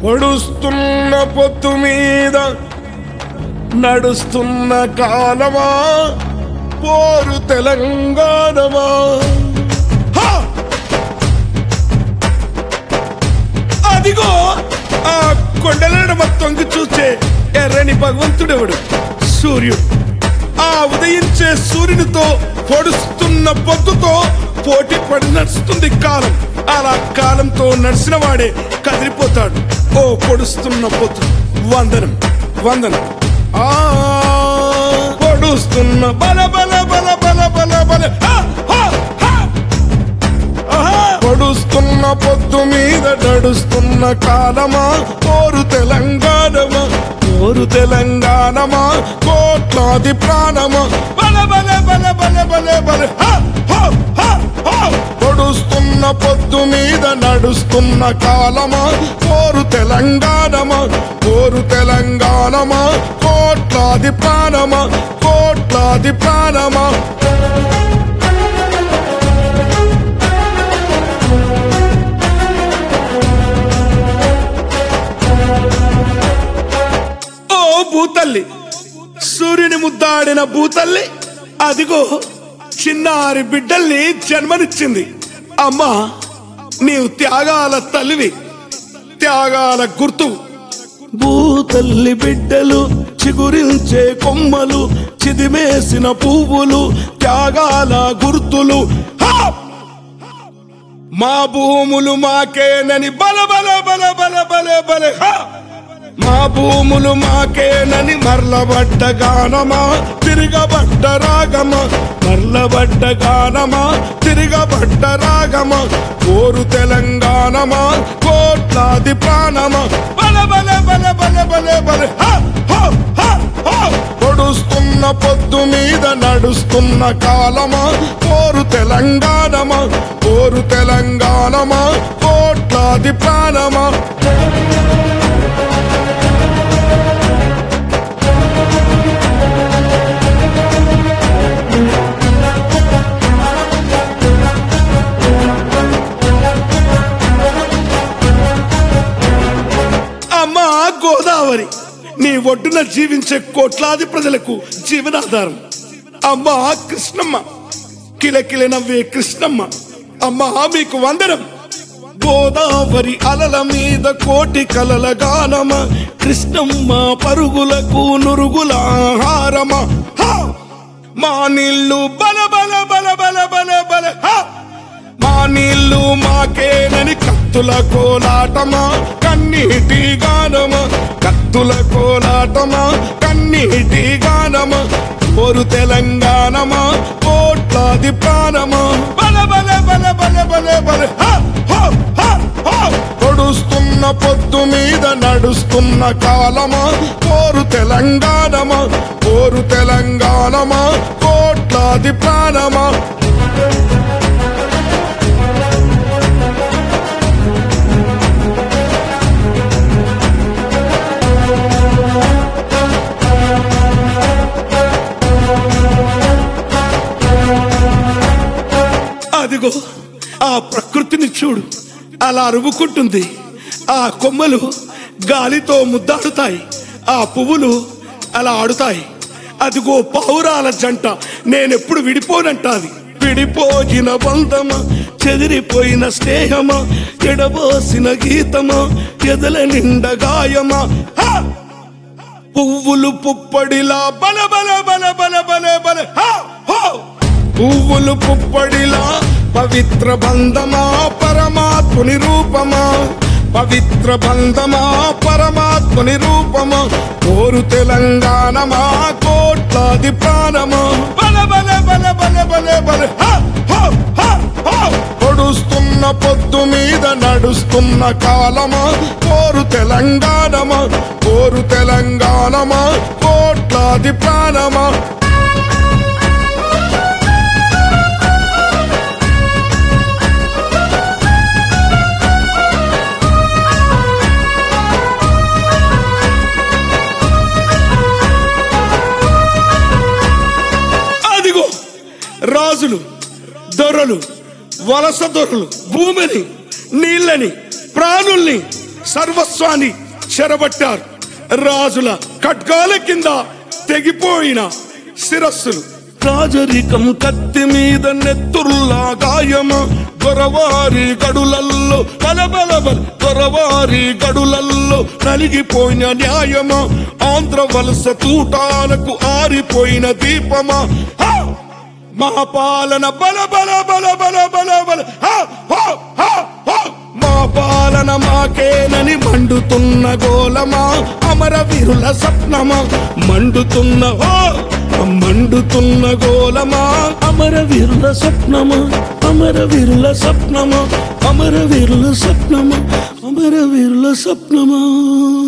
పొడుస్తున్న పొత్తు మీద నడుస్తున్న కాలమా పోరు తెలంగాణమా హా! అదిగో ఆ కొండలడ మొత్తంకి చూసే ఎర్రని భగవంతుడెవడు సూర్యుడు ఆ ఉదయించే సూర్యునితో పొడుస్తున్న పొద్దుతో పోటీ పడి నడుస్తుంది కాలం అలా కాలంతో నడిచిన వాడే కదిలిపోతాడు ఓ పొడుస్తున్న పొద్దు వందనం వందనం ఆ పొడుస్తున్న బల బల బల బల బల బల హా, హా, హా! ఆహా! పొడుస్తున్న పొద్దు మీద నడుస్తున్న కాలమా కోరు తెలంగాణమా కోరు తెలంగాణమా కోట్లాది ప్రాణమా బల బల బల బల బల బల హా! హా! హా! హా! పొడుస్తున్న పొద్దు మీద నడుస్తున్న కాలమా కోరు తెలంగాణమా కోరు తెలంగాణమా కోట్లాది ప్రాణమా కోట్లాది ప్రాణమా ఓ భూతల్లి సూర్యుని ముద్దాడిన భూతల్లి అదిగో చిన్నారి బిడ్డల్ని జన్మనిచ్చింది అమ్మా నీవు త్యాగాల తల్లివి త్యాగాల గుర్తు భూతల్లి బిడ్డలు చిగురించే కొమ్మలు చిదిమేసిన పువ్వులు త్యాగాల గుర్తులు హా! మా భూములు మాకేనని బల బల బల బల బల బల హా! మా భూములు మాకేనని మర్లబడ్డ గానమా తిరగబడ్డ రాగమా మర్లబడ్డ గానమా తిరగబడ్డ రాగమా కోరు తెలంగాణమా కోట్లాది ప్రాణమా బల బల బల బల బల బల హా! హా! హా! హా! పొడుస్తున్న పొద్దు మీద నడుస్తున్న కాలమా కోరు తెలంగాణమా కోరు తెలంగాణమా కోట్లాది ప్రాణమా అమ్మా గోదావరి నీ ఒడ్డున జీవించే కోట్లాది ప్రజలకు జీవనాధారం అమ్మా కృష్ణమ్మ కిలకిల నవ్వే కృష్ణమ్మ అమ్మా మీకు వందనం గోదావరి అలల మీద కోటి కలల గానమ కృష్ణమ్మ పరుగులకు నురుగుల ఆహారమ హా! మా నీళ్ళు బల బల బల బల బల బల హా! మా నీళ్ళు మాకేనని కత్తుల కోలాటమా కన్నీటి గానమా కత్తుల కోలాటమా కన్నీటి గానమా కోరు తెలంగాణమా కోట్లాది ప్రాణమా బల బల బల బల బల బల హా! హా! హా! హా! పొడుస్తున్న పొద్దు మీద నడుస్తున్న కాలమా కోరు తెలంగాణమా కోరు తెలంగాణమా కోట్లాది ప్రాణమా అదిగో ఆ ప్రకృతిని చూడు అలా అరుముకుంటుంది ఆ కొమ్మలు గాలితో ముద్దాడుతాయి ఆ పువ్వులు అలా ఆడుతాయి అదిగో పావురాల జంట నేనెప్పుడు విడిపోనంటాది విడిపోయిన బంధమా చెదిరిపోయిన స్నేహమా ఎడబోసిన గీతమా ఎదల నిండ గాయమా హా! పువ్వులు పుప్పడిలా బల బల బల బల బల బల హా! హో! పువ్వులు పుప్పడిలా పవిత్ర బంధమా పరమాత్ముని రూపమా పవిత్ర బంధమా పరమాత్ముని రూపమా కోరు తెలంగాణమా కోట్లాది ప్రాణమా బల బల బల బల బల బల హా! హో! హా! హో! పొడుస్తున్న పొద్దు మీద నడుస్తున్న కాలమా కోరు తెలంగాణమా కోరు తెలంగాణమా కోట్లాది ప్రాణమా అదిగో రాజులు దొరలు వలస దొరలు భూమిని నీళ్ళని ప్రాణుల్ని సర్వస్వాన్ని చెరబట్టారు రాజుల ఖడ్గాల కింద తెగిపోయిన శిరస్సులు రాజరికం కత్తి మీద నెత్తుర్లా గాయమ దొరవారి గడులల్లో బలబలబల దొరవారి గడులల్లో నలిగిపోయిన న్యాయమా ఆంధ్ర వలస తూటాలకు ఆరిపోయిన దీపమా హా! మా పాలన బల బల బల బల బల బల హా! హా! హా! హా! మా పాలన మాకేనని మండుతున్న గోలమా అమరవీరుల స్వప్నమా మండుతున్న హో మండుతున్న గోలమా అమరవీరుల స్వప్నమా అమరవీరుల స్వప్నమా అమరవీరుల స్వప్నమా అమరవీరుల స్వప్నమా